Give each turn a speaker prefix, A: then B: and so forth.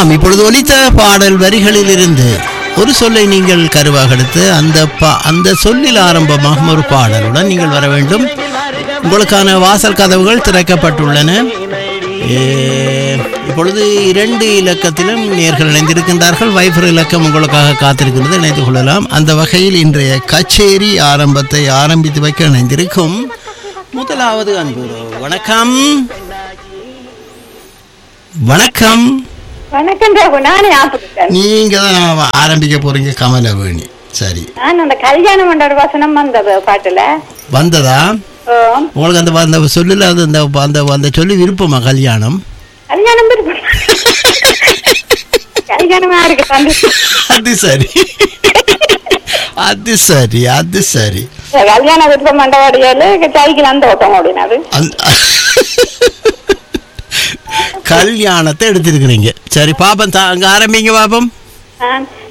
A: ஆமாம் இப்பொழுது ஒலித்த பாடல் வரிகளில் இருந்து ஒரு சொல்லை நீங்கள் கருவாக எடுத்து அந்த பா அந்த சொல்லில் ஆரம்பமாகும் ஒரு பாடலுடன் நீங்கள் வர வேண்டும் உங்களுக்கான வாசல் கதவுகள் திறக்கப்பட்டுள்ளன ஏ, இப்பொழுது இரண்டு இலக்கத்திலும் நேர்கள் இணைந்திருக்கின்றார்கள் வைஃபர் இலக்கம் உங்களுக்காக காத்திருக்கிறது இணைந்து கொள்ளலாம் அந்த வகையில் இன்றைய கச்சேரி ஆரம்பத்தை ஆரம்பித்து வைக்க இணைந்திருக்கும் முதலாவது அன்பு வணக்கம் வணக்கம்
B: வணக்கம் ராகு நானே ஆப்பிட்டேன்
A: நீங்க தான் ஆரம்பிக்க போறீங்க கமலவேணி சரி
B: நான் அந்த கல்யாண மண்டப வசனம் வந்தது பாட்டுல
A: வந்ததா
B: ஓ,
A: உங்களுக்கு அந்த அந்த சொல்லுல அது அந்த அந்த அந்த சொல்லி விருப்பமா கல்யாணம்
B: கல்யாணம் விருப்பம். கல்யாணமா இருக்கு தம்பி
A: அது சரி அது சரி அது சரி
B: கல்யாண விருப்ப மண்டபடியால சைக்கிள் அந்த ஓட்டம் ஓடினது
A: அந்த கல்யாணத்தை எடுத்திருக்கிறீங்க சரி பாப்பம் தா- அங்க ஆரம்பிங்க பாப்பம்
B: நான்